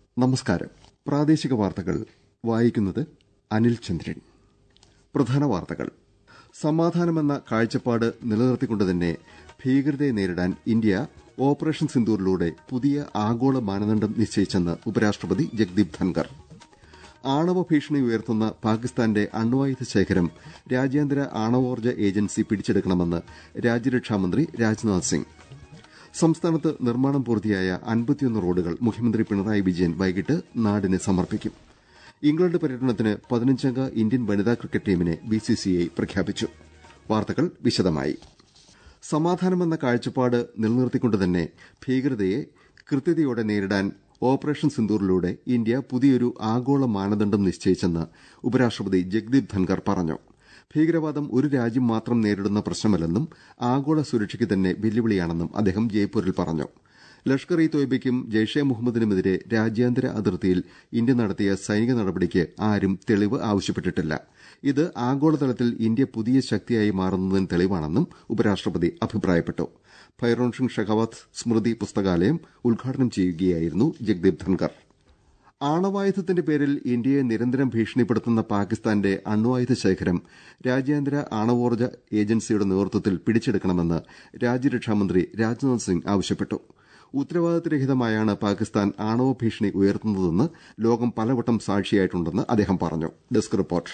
നമസ്കാരം പ്രാദേശിക വാർത്തകൾ വായിക്കുന്നത് അനിൽ ചന്ദ്രൻ പ്രധാന വാർത്തകൾ സമാധാനമെന്ന കാഴ്ചപ്പാട് നിലനിർത്തിക്കൊണ്ട് തന്നെ ഭീകരതയെ നേരിടാൻ ഇന്ത്യ ഓപ്പറേഷൻ സിന്ദൂറിലൂടെ പുതിയ ആഗോള മാനദണ്ഡം നിശ്ചയിച്ചെന്ന് ഉപരാഷ്ട്രപതി ജഗ്ദീപ് ധൻകർ ആണവ ഭീഷണി ഉയർത്തുന്ന പാകിസ്ഥാന്റെ അണ്വായുധ ശേഖരം രാജ്യാന്തര ആണവോർജ്ജ ഏജൻസി പിടിച്ചെടുക്കണമെന്ന് രാജ്യരക്ഷാമന്ത്രി രാജ്നാഥ് സിംഗ് സംസ്ഥാനത്ത് നിർമ്മാണം പൂർത്തിയായ അൻപത്തിയൊന്ന് റോഡുകൾ മുഖ്യമന്ത്രി പിണറായി വിജയൻ വൈകിട്ട് നാടിന് സമർപ്പിക്കും ഇംഗ്ലണ്ട് പര്യടനത്തിന് പതിനഞ്ചംഗ ഇന്ത്യൻ വനിതാ ക്രിക്കറ്റ് ടീമിനെ ബിസിസിഐ പ്രഖ്യാപിച്ചു വാർത്തകൾ വിശദമായി സമാധാനമെന്ന കാഴ്ചപ്പാട് നിലനിർത്തിക്കൊണ്ട് തന്നെ ഭീകരതയെ കൃത്യതയോടെ നേരിടാൻ ഓപ്പറേഷൻ സിന്ദൂറിലൂടെ ഇന്ത്യ പുതിയൊരു ആഗോള മാനദണ്ഡം നിശ്ചയിച്ചെന്ന് ഉപരാഷ്ട്രപതി ജഗ്ദീപ് ധൻകർ പറഞ്ഞു ഭീകരവാദം ഒരു രാജ്യം മാത്രം നേരിടുന്ന പ്രശ്നമല്ലെന്നും ആഗോള സുരക്ഷയ്ക്ക് തന്നെ വെല്ലുവിളിയാണെന്നും അദ്ദേഹം ജയ്പൂരിൽ പറഞ്ഞു ലഷ്കർ ഇ തോയ്ബയ്ക്കും ജയ്ഷെ മുഹമ്മദിനുമെതിരെ രാജ്യാന്തര അതിർത്തിയിൽ ഇന്ത്യ നടത്തിയ സൈനിക നടപടിക്ക് ആരും തെളിവ് ആവശ്യപ്പെട്ടിട്ടില്ല ഇത് ആഗോളതലത്തിൽ ഇന്ത്യ പുതിയ ശക്തിയായി മാറുന്നതിന് തെളിവാണെന്നും ഉപരാഷ്ട്രപതി അഭിപ്രായപ്പെട്ടു ഭൈറോൺ സിംഗ് ഷെഖാവത്ത് സ്മൃതി പുസ്തകാലയം ഉദ്ഘാടനം ചെയ്യുകയായിരുന്നു ജഗ്ദീപ് ധൻകർ ആണവായുധത്തിന്റെ പേരിൽ ഇന്ത്യയെ നിരന്തരം ഭീഷണിപ്പെടുത്തുന്ന പാകിസ്ഥാന്റെ അണ്വായുധ ശേഖരം രാജ്യാന്തര ആണവോർജ്ജ ഏജൻസിയുടെ നേതൃത്വത്തിൽ പിടിച്ചെടുക്കണമെന്ന് രാജ്യരക്ഷാമന്ത്രി രാജ്നാഥ് സിംഗ് ആവശ്യപ്പെട്ടു ഉത്തരവാദിത്തരഹിതമായാണ് പാകിസ്ഥാൻ ആണവ ഭീഷണി ഉയർത്തുന്നതെന്ന് ലോകം പലവട്ടം സാക്ഷിയായിട്ടുണ്ടെന്ന് അദ്ദേഹം പറഞ്ഞു ഡെസ്ക് റിപ്പോർട്ട്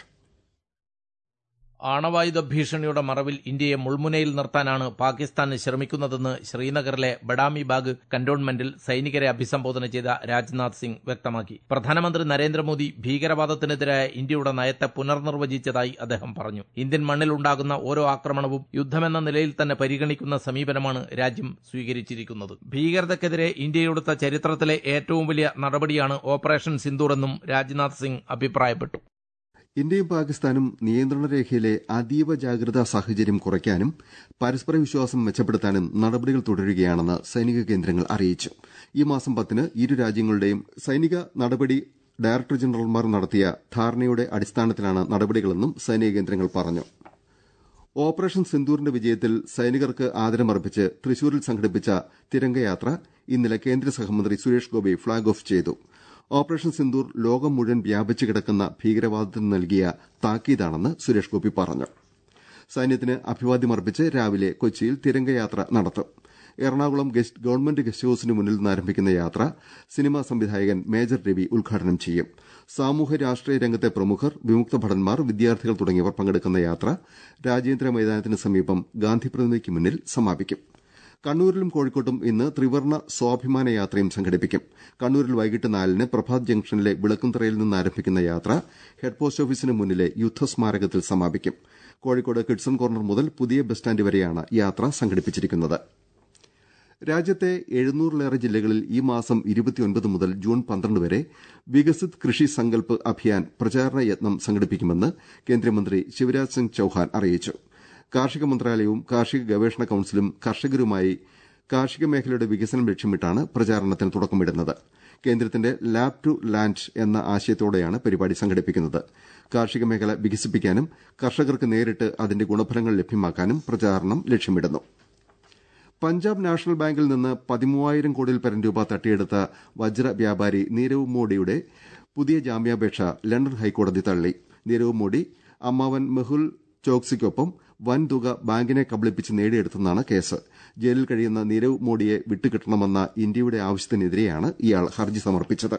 ആണവായുധ ഭീഷണിയുടെ മറവിൽ ഇന്ത്യയെ മുൾമുനയിൽ നിർത്താനാണ് പാകിസ്ഥാൻ ശ്രമിക്കുന്നതെന്ന് ശ്രീനഗറിലെ ബഡാമി ബാഗ് കന്റോൺമെന്റിൽ സൈനികരെ അഭിസംബോധന ചെയ്ത രാജ്നാഥ് സിംഗ് വ്യക്തമാക്കി പ്രധാനമന്ത്രി നരേന്ദ്രമോദി ഭീകരവാദത്തിനെതിരായ ഇന്ത്യയുടെ നയത്തെ പുനർനിർവചിച്ചതായി അദ്ദേഹം പറഞ്ഞു ഇന്ത്യൻ മണ്ണിലുണ്ടാകുന്ന ഓരോ ആക്രമണവും യുദ്ധമെന്ന നിലയിൽ തന്നെ പരിഗണിക്കുന്ന സമീപനമാണ് രാജ്യം സ്വീകരിച്ചിരിക്കുന്നത് ഭീകരതയ്ക്കെതിരെ ഇന്ത്യയെടുത്ത ചരിത്രത്തിലെ ഏറ്റവും വലിയ നടപടിയാണ് ഓപ്പറേഷൻ സിന്ദൂർ എന്നും രാജ്നാഥ് സിംഗ് അഭിപ്രായപ്പെട്ടു ഇന്ത്യയും പാകിസ്ഥാനും നിയന്ത്രണ രേഖയിലെ അതീവ ജാഗ്രതാ സാഹചര്യം കുറയ്ക്കാനും പരസ്പര വിശ്വാസം മെച്ചപ്പെടുത്താനും നടപടികൾ തുടരുകയാണെന്ന് സൈനിക കേന്ദ്രങ്ങൾ അറിയിച്ചു ഈ മാസം പത്തിന് ഇരു രാജ്യങ്ങളുടെയും സൈനിക നടപടി ഡയറക്ടർ ജനറൽമാർ നടത്തിയ ധാരണയുടെ അടിസ്ഥാനത്തിലാണ് നടപടികളെന്നും സൈനിക കേന്ദ്രങ്ങൾ പറഞ്ഞു ഓപ്പറേഷൻ സിന്ദൂറിന്റെ വിജയത്തിൽ സൈനികർക്ക് ആദരമർപ്പിച്ച് തൃശൂരിൽ സംഘടിപ്പിച്ച തിരംഗയാത്ര ഇന്നലെ കേന്ദ്ര സഹമന്ത്രി സുരേഷ് ഗോപി ഫ്ളാഗ് ഓഫ് ചെയ്തു ഓപ്പറേഷൻ സിന്ദൂർ ലോകം മുഴുവൻ വ്യാപിച്ചു കിടക്കുന്ന ഭീകരവാദത്തിന് നൽകിയ താക്കീതാണെന്ന് സുരേഷ് ഗോപി പറഞ്ഞു സൈന്യത്തിന് അഭിവാദ്യമർപ്പിച്ച് രാവിലെ കൊച്ചിയിൽ തിരംഗയാത്ര നടത്തും എറണാകുളം ഗവൺമെന്റ് ഗസ്റ്റ് ഹൌസിന് മുന്നിൽ നിന്ന് ആരംഭിക്കുന്ന യാത്ര സിനിമാ സംവിധായകൻ മേജർ രവി ഉദ്ഘാടനം ചെയ്യും സാമൂഹ്യ രാഷ്ട്രീയ രംഗത്തെ പ്രമുഖർ വിമുക്ത ഭടന്മാർ വിദ്യാർത്ഥികൾ തുടങ്ങിയവർ പങ്കെടുക്കുന്ന യാത്ര രാജ്യാന്തര മൈതാനത്തിന് സമീപം ഗാന്ധി പ്രതിമയ്ക്ക് മുന്നിൽ സമാപിക്കും കണ്ണൂരിലും കോഴിക്കോട്ടും ഇന്ന് ത്രിവർണ സ്വാഭിമാന യാത്രയും സംഘടിപ്പിക്കും കണ്ണൂരിൽ വൈകിട്ട് നാലിന് പ്രഭാത് ജംഗ്ഷനിലെ വിളക്കുംതറയിൽ നിന്ന് ആരംഭിക്കുന്ന യാത്ര ഹെഡ് പോസ്റ്റ് ഓഫീസിന് മുന്നിലെ യുദ്ധസ്മാരകത്തിൽ സമാപിക്കും കോഴിക്കോട് കിഡ്സൺ കോർണർ മുതൽ പുതിയ ബസ് സ്റ്റാൻഡ് വരെയാണ് യാത്ര സംഘടിപ്പിച്ചിരിക്കുന്നത് രാജ്യത്തെ എഴുന്നൂറിലേറെ ജില്ലകളിൽ ഈ മാസം ഇരുപത്തിയൊൻപത് മുതൽ ജൂൺ പന്ത്രണ്ട് വരെ വികസിത് കൃഷി സങ്കൽപ് അഭിയാൻ പ്രചാരണ യത്നം സംഘടിപ്പിക്കുമെന്ന് കേന്ദ്രമന്ത്രി ശിവരാജ് സിംഗ് ചൌഹാൻ അറിയിച്ചു കാർഷിക മന്ത്രാലയവും കാർഷിക ഗവേഷണ കൌൺസിലും കർഷകരുമായി കാർഷിക മേഖലയുടെ വികസനം ലക്ഷ്യമിട്ടാണ് പ്രചാരണത്തിന് തുടക്കമിടുന്നത് കേന്ദ്രത്തിന്റെ ലാബ് ടു ലാൻഡ് എന്ന ആശയത്തോടെയാണ് പരിപാടി സംഘടിപ്പിക്കുന്നത് കാർഷിക മേഖല വികസിപ്പിക്കാനും കർഷകർക്ക് നേരിട്ട് അതിന്റെ ഗുണഫലങ്ങൾ ലഭ്യമാക്കാനും പ്രചാരണം ലക്ഷ്യമിടുന്നു പഞ്ചാബ് നാഷണൽ ബാങ്കിൽ നിന്ന് പതിമൂവായിരം കോടിയിൽ പരം രൂപ തട്ടിയെടുത്ത വജ്ര വ്യാപാരി നീരവ് മോഡിയുടെ പുതിയ ജാമ്യാപേക്ഷ ലണ്ടൻ ഹൈക്കോടതി തള്ളി നീരവ് മോഡി അമ്മാവൻ മെഹുൽ ചോക്സിക്കൊപ്പം വൻ തുക ബാങ്കിനെ കബളിപ്പിച്ച് നേടിയെടുത്തെന്നാണ് കേസ് ജയിലിൽ കഴിയുന്ന നീരവ് മോഡിയെ വിട്ടുകിട്ടണമെന്ന ഇന്ത്യയുടെ ആവശ്യത്തിനെതിരെയാണ് ഇയാൾ ഹർജി സമർപ്പിച്ചത്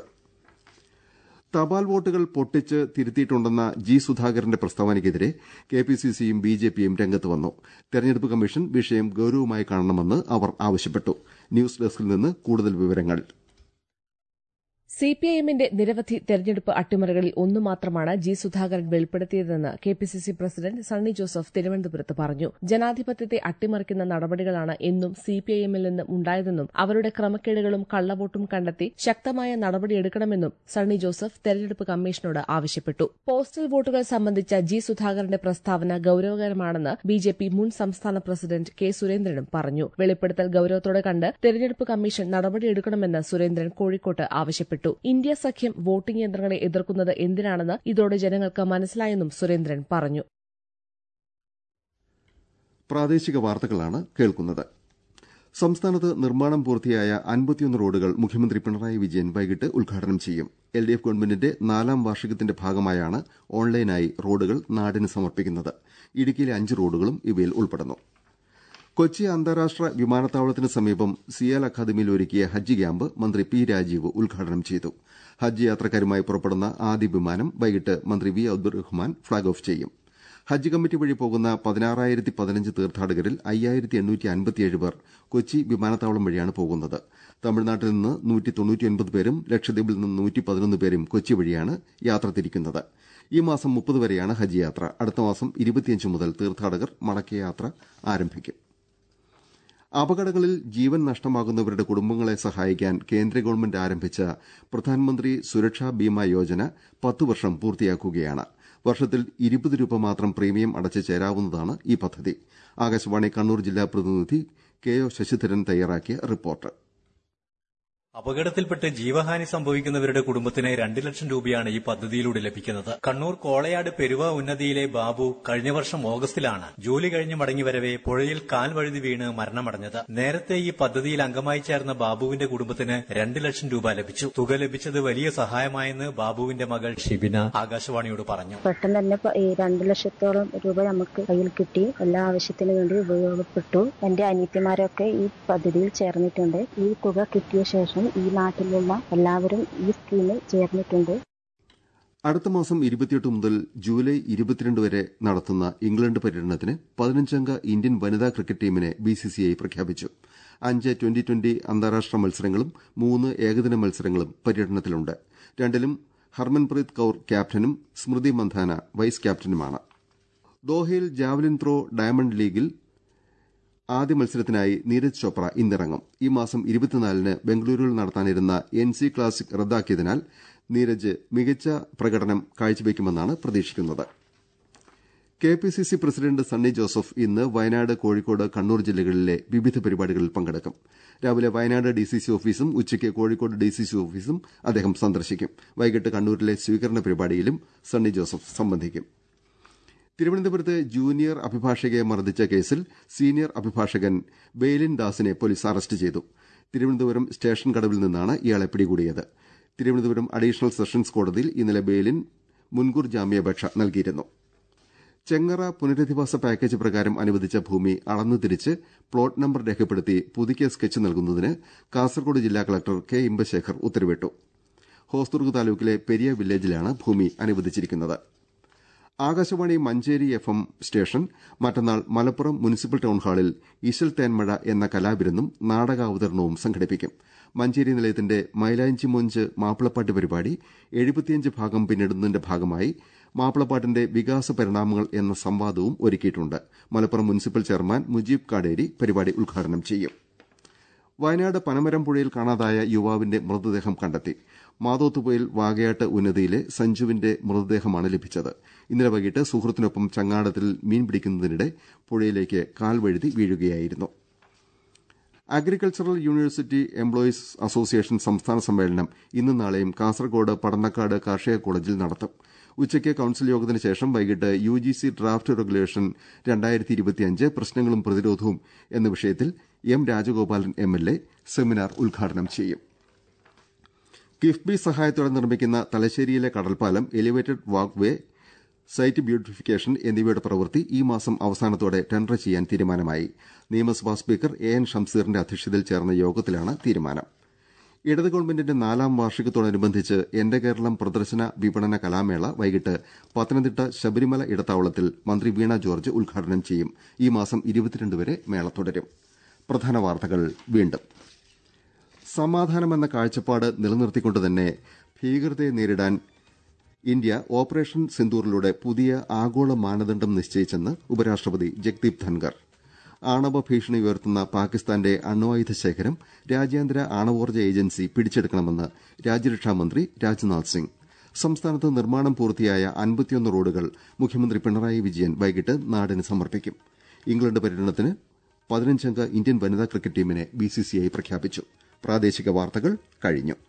തപാൽ വോട്ടുകൾ പൊട്ടിച്ച് തിരുത്തിയിട്ടുണ്ടെന്ന ജി സുധാകരന്റെ പ്രസ്താവനയ്ക്കെതിരെ കെപിസിസിയും ബിജെപിയും രംഗത്ത് വന്നു തെരഞ്ഞെടുപ്പ് കമ്മീഷൻ വിഷയം ഗൌരവമായി കാണണമെന്ന് അവർ ആവശ്യപ്പെട്ടു ന്യൂസ് ഡെസ്കിൽ നിന്ന് കൂടുതൽ വിവരങ്ങൾ സിപിഐഎമ്മിന്റെ നിരവധി തെരഞ്ഞെടുപ്പ് അട്ടിമറികളിൽ ഒന്നു മാത്രമാണ് ജി സുധാകരൻ വെളിപ്പെടുത്തിയതെന്ന് കെപിസിസി പ്രസിഡന്റ് സണ്ണി ജോസഫ് തിരുവനന്തപുരത്ത് പറഞ്ഞു ജനാധിപത്യത്തെ അട്ടിമറിക്കുന്ന നടപടികളാണ് എന്നും സിപിഐഎമ്മിൽ നിന്നും ഉണ്ടായതെന്നും അവരുടെ ക്രമക്കേടുകളും കള്ളവോട്ടും കണ്ടെത്തി ശക്തമായ നടപടിയെടുക്കണമെന്നും സണ്ണി ജോസഫ് തെരഞ്ഞെടുപ്പ് കമ്മീഷനോട് ആവശ്യപ്പെട്ടു പോസ്റ്റൽ വോട്ടുകൾ സംബന്ധിച്ച ജി സുധാകരന്റെ പ്രസ്താവന ഗൌരവകരമാണെന്ന് ബിജെപി മുൻ സംസ്ഥാന പ്രസിഡന്റ് കെ സുരേന്ദ്രനും പറഞ്ഞു വെളിപ്പെടുത്തൽ ഗൌരവത്തോടെ കണ്ട് തെരഞ്ഞെടുപ്പ് കമ്മീഷൻ നടപടിയെടുക്കണമെന്ന് സുരേന്ദ്രൻ കോഴിക്കോട്ട് ആവശ്യപ്പെട്ടു ഇന്ത്യ സഖ്യം വോട്ടിംഗ് യന്ത്രങ്ങളെ എതിർക്കുന്നത് എന്തിനാണെന്ന് ഇതോടെ ജനങ്ങൾക്ക് മനസ്സിലായെന്നും സുരേന്ദ്രൻ പറഞ്ഞു പ്രാദേശിക വാർത്തകളാണ് കേൾക്കുന്നത് സംസ്ഥാനത്ത് നിർമ്മാണം പൂർത്തിയായ അൻപത്തിയൊന്ന് റോഡുകൾ മുഖ്യമന്ത്രി പിണറായി വിജയൻ വൈകിട്ട് ഉദ്ഘാടനം ചെയ്യും എൽ ഡി എഫ് ഗവൺമെന്റിന്റെ നാലാം വാർഷികത്തിന്റെ ഭാഗമായാണ് ഓൺലൈനായി റോഡുകൾ നാടിന് സമർപ്പിക്കുന്നത് ഇടുക്കിയിലെ അഞ്ച് റോഡുകളും ഇവയിൽ ഉൾപ്പെടുന്നു കൊച്ചി അന്താരാഷ്ട്ര വിമാനത്താവളത്തിന് സമീപം സിയാൽ അക്കാദമിയിൽ ഒരുക്കിയ ഹജ്ജ് ക്യാമ്പ് മന്ത്രി പി രാജീവ് ഉദ്ഘാടനം ചെയ്തു ഹജ്ജ് യാത്രക്കാരുമായി പുറപ്പെടുന്ന ആദ്യ വിമാനം വൈകിട്ട് മന്ത്രി വി അബ്ദുറഹ്മാൻ ഫ്ളാഗ് ഓഫ് ചെയ്യും ഹജ്ജ് കമ്മിറ്റി വഴി പോകുന്ന പതിനാറായിരത്തി പതിനഞ്ച് തീർത്ഥാടകരിൽ അയ്യായിരത്തി എണ്ണൂറ്റി അൻപത്തിയേഴ് പേർ കൊച്ചി വിമാനത്താവളം വഴിയാണ് പോകുന്നത് തമിഴ്നാട്ടിൽ നിന്ന് നൂറ്റി തൊണ്ണൂറ്റിയൊൻപത് പേരും ലക്ഷദ്വീപിൽ നിന്ന് നൂറ്റി പതിനൊന്ന് പേരും കൊച്ചി വഴിയാണ് യാത്ര തിരിക്കുന്നത് ഈ മാസം മുപ്പത് വരെയാണ് ഹജ്ജ് യാത്ര അടുത്ത മാസം ഇരുപത്തിയഞ്ച് മുതൽ തീർത്ഥാടകർ മടക്കയാത്ര ആരംഭിക്കും അപകടങ്ങളിൽ ജീവൻ നഷ്ടമാകുന്നവരുടെ കുടുംബങ്ങളെ സഹായിക്കാൻ കേന്ദ്ര ഗവൺമെന്റ് ആരംഭിച്ച പ്രധാനമന്ത്രി സുരക്ഷാ ബീമ യോജന പത്ത് വർഷം പൂർത്തിയാക്കുകയാണ് വർഷത്തിൽ ഇരുപത് രൂപ മാത്രം പ്രീമിയം അടച്ച് ചേരാവുന്നതാണ് ഈ പദ്ധതി ആകാശവാണി കണ്ണൂർ ജില്ലാ പ്രതിനിധി കെ ഒ ശശിധരൻ തയ്യാറാക്കിയ റിപ്പോർട്ട് അപകടത്തിൽപ്പെട്ട് ജീവഹാനി സംഭവിക്കുന്നവരുടെ കുടുംബത്തിന് രണ്ട് ലക്ഷം രൂപയാണ് ഈ പദ്ധതിയിലൂടെ ലഭിക്കുന്നത് കണ്ണൂർ കോളയാട് പെരുവ ഉന്നതിയിലെ ബാബു കഴിഞ്ഞ വർഷം ഓഗസ്റ്റിലാണ് ജോലി കഴിഞ്ഞ് മടങ്ങിവരവെ പുഴയിൽ കാൽ വഴുതി വീണ് മരണമടഞ്ഞത് നേരത്തെ ഈ പദ്ധതിയിൽ അംഗമായി ചേർന്ന ബാബുവിന്റെ കുടുംബത്തിന് രണ്ട് ലക്ഷം രൂപ ലഭിച്ചു തുക ലഭിച്ചത് വലിയ സഹായമായെന്ന് ബാബുവിന്റെ മകൾ ഷിബിന ആകാശവാണിയോട് പറഞ്ഞു പെട്ടെന്ന് തന്നെ പ- ഈ രണ്ട് ലക്ഷത്തോളം രൂപ നമുക്ക് കയ്യിൽ കിട്ടി എല്ലാ ആവശ്യത്തിനു വേണ്ടി ഉപയോഗപ്പെട്ടു എന്റെ അനിയത്തിമാരൊക്കെ ഈ പദ്ധതിയിൽ ചേർന്നിട്ടുണ്ട് ഈ തുക കിട്ടിയ ശേഷം ഈ നാട്ടിലുള്ള എല്ലാവരും ഈ സ്കീമിൽ ചേർന്നിട്ടുണ്ട് അടുത്ത മാസം ഇരുപത്തിയെട്ട് മുതൽ ജൂലൈ ഇരുപത്തിരണ്ട് വരെ നടത്തുന്ന ഇംഗ്ലണ്ട് പര്യടനത്തിന് പതിനഞ്ചംഗ ഇന്ത്യൻ വനിതാ ക്രിക്കറ്റ് ടീമിനെ ബിസിസിഐ പ്രഖ്യാപിച്ചു അഞ്ച് ട്വന്റി ട്വന്റി അന്താരാഷ്ട്ര മത്സരങ്ങളും മൂന്ന് ഏകദിന മത്സരങ്ങളും പര്യടനത്തിലുണ്ട് രണ്ടിലും ഹർമൻപ്രീത് കൌർ ക്യാപ്റ്റനും സ്മൃതി മന്ധാന വൈസ് ക്യാപ്റ്റനുമാണ് ദോഹയിൽ ജാവലിൻ ത്രോ ഡയമണ്ട് ലീഗിൽ ആദ്യ മത്സരത്തിനായി നീരജ് ചോപ്ര ഇന്നിറങ്ങും ഈ മാസം ഇരുപത്തിനാലിന് ബംഗളൂരുവിൽ നടത്താനിരുന്ന എൻ സി ക്ലാസിക് റദ്ദാക്കിയതിനാൽ നീരജ് മികച്ച പ്രകടനം കാഴ്ചവെക്കുമെന്നാണ് പ്രതീക്ഷിക്കുന്നത് K P C C president Sunny Joseph ഇന്ന് വയനാട് കോഴിക്കോട് കണ്ണൂർ ജില്ലകളിലെ വിവിധ പരിപാടികളിൽ പങ്കെടുക്കും രാവിലെ വയനാട് ഡി സി സി ഓഫീസും ഉച്ചയ്ക്ക് കോഴിക്കോട് ഡി സി സി ഓഫീസും അദ്ദേഹം സന്ദർശിക്കും വൈകിട്ട് കണ്ണൂരിലെ സ്വീകരണ പരിപാടിയിലും സണ്ണി ജോസഫ് സംബന്ധിക്കും തിരുവനന്തപുരത്ത് ജൂനിയർ അഭിഭാഷകയെ മർദ്ദിച്ച കേസിൽ സീനിയർ അഭിഭാഷകൻ ബെയിലിൻ ദാസിനെ പോലീസ് അറസ്റ്റ് ചെയ്തു തിരുവനന്തപുരം സ്റ്റേഷൻ കടവിൽ നിന്നാണ് ഇയാളെ പിടികൂടിയത് തിരുവനന്തപുരം അഡീഷണൽ സെഷൻസ് കോടതിയിൽ ഇന്നലെ ബെയിലിൻ മുൻകൂർ ജാമ്യാപേക്ഷ നൽകിയിരുന്നു ചെങ്ങറ പുനരധിവാസ പാക്കേജ് പ്രകാരം അനുവദിച്ച ഭൂമി അളന്നു തിരിച്ച് പ്ലോട്ട് നമ്പർ രേഖപ്പെടുത്തി പുതുക്കിയ സ്കെച്ച് നൽകുന്നതിന് കാസർകോട് ജില്ലാ കളക്ടർ കെ ഇമ്പശേഖർ ഉത്തരവിട്ടു ഹോസ്ദുർഗ് താലൂക്കിലെ പെരിയ വില്ലേജിലാണ് ഭൂമി അനുവദിച്ചിരിക്കുന്നത് Akashvani Manjeri F M station മറ്റന്നാൾ മലപ്പുറം മുനിസിപ്പൽ ടൌൺ ഹാളിൽ ഇശൽ തേൻമഴ എന്ന കലാവിരുന്നും നാടകാവതരണവും സംഘടിപ്പിക്കും മഞ്ചേരി നിലയത്തിന്റെ മൈലാഞ്ചി മൊഞ്ച് മാപ്പിളപ്പാട്ട് പരിപാടി എഴുപത്തിയഞ്ച് ഭാഗം പിന്നിടുന്നതിന്റെ ഭാഗമായി മാപ്പിളപ്പാട്ടിന്റെ വികാസ പരിണാമങ്ങൾ എന്ന സംവാദവും ഒരുക്കിയിട്ടുണ്ട് മലപ്പുറം മുനിസിപ്പൽ ചെയർമാൻ മുജീബ് കാടേരി പരിപാടി ഉദ്ഘാടനം ചെയ്യും വയനാട് പനമരം പുഴയിൽ കാണാതായ യുവാവിന്റെ മൃതദേഹം കണ്ടെത്തി മാതോത്തുപുഴയിൽ വാകയാട്ട് ഉന്നതിയിലെ സഞ്ജുവിന്റെ മൃതദേഹമാണ് ലഭിച്ചത് ഇന്നലെ വൈകിട്ട് സുഹൃത്തിനൊപ്പം ചങ്ങാടത്തിൽ മീൻ പിടിക്കുന്നതിനിടെ പുഴയിലേക്ക് കാൽ വഴുതി വീഴുകയായിരുന്നു അഗ്രികൾച്ചറൽ യൂണിവേഴ്സിറ്റി എംപ്ലോയീസ് അസോസിയേഷൻ സംസ്ഥാന സമ്മേളനം ഇന്നും നാളെയും കാസർഗോഡ് പടന്നക്കാട് കാർഷിക കോളേജിൽ നടത്തും ഉച്ചയ്ക്ക് കൌൺസിൽ യോഗത്തിന് ശേഷം വൈകിട്ട് U G C draft regulation രണ്ടായിരത്തി ഇരുപത്തിയഞ്ച് പ്രശ്നങ്ങളും പ്രതിരോധവും എന്ന വിഷയത്തിൽ M Rajagopalan M L A seminar ഉദ്ഘാടനം ചെയ്യും കിഫ്ബി സഹായത്തോടെ നിർമ്മിക്കുന്ന തലശ്ശേരിയിലെ കടൽപ്പാലം elevated walkway site beautification എന്നിവയുടെ പ്രവൃത്തി ഈ മാസം അവസാനത്തോടെ ടെൻഡർ ചെയ്യാൻ തീരുമാനമായി നിയമസഭാ സ്പീക്കർ എ എൻ ഷംസീറിന്റെ അധ്യക്ഷതയിൽ ചേർന്ന യോഗത്തിലാണ് തീരുമാനം ഇടത് ഗവൺമെന്റിന്റെ നാലാം വാർഷികത്തോടനുബന്ധിച്ച് എന്റെ കേരളം പ്രദർശന വിപണന കലാമേള വൈകിട്ട് പത്തനംതിട്ട ശബരിമല ഇടത്താവളത്തിൽ മന്ത്രി വീണ ജോർജ് ഉദ്ഘാടനം ചെയ്യും ഈ മാസം ഇരുപത്തിരണ്ട് വരെ മേള തുടരും പ്രധാന വാർത്തകൾ വീണ്ടും സമാധാനമെന്ന കാഴ്ചപ്പാട് നിലനിർത്തിക്കൊണ്ട് തന്നെ ഭീകരതയെ നേരിടാൻ ഇന്ത്യ ഓപ്പറേഷൻ സിന്ദൂറിലൂടെ പുതിയ ആഗോള മാനദണ്ഡം നിശ്ചയിച്ചെന്ന് ഉപരാഷ്ട്രപതി ജഗ്ദീപ് ധൻകർ ആണവ ഭീഷണി ഉയർത്തുന്ന പാകിസ്ഥാന്റെ അണ്വായുധ ശേഖരം രാജ്യാന്തര ആണവോർജ്ജ ഏജൻസി പിടിച്ചെടുക്കണമെന്ന് രാജ്യരക്ഷാമന്ത്രി രാജ്നാഥ് സിംഗ് സംസ്ഥാനത്ത് നിർമ്മാണം പൂർത്തിയായ അൻപത്തിയൊന്ന് റോഡുകൾ മുഖ്യമന്ത്രി പിണറായി വിജയൻ വൈകിട്ട് നാടിന് സമർപ്പിക്കും ഇംഗ്ലണ്ട് പര്യടനത്തിന് പതിനഞ്ചംഗ ഇന്ത്യൻ വനിതാ ക്രിക്കറ്റ് ടീമിനെ ബിസിസിഐ പ്രഖ്യാപിച്ചു പ്രാദേശിക വാർത്തകൾ കഴിഞ്ഞു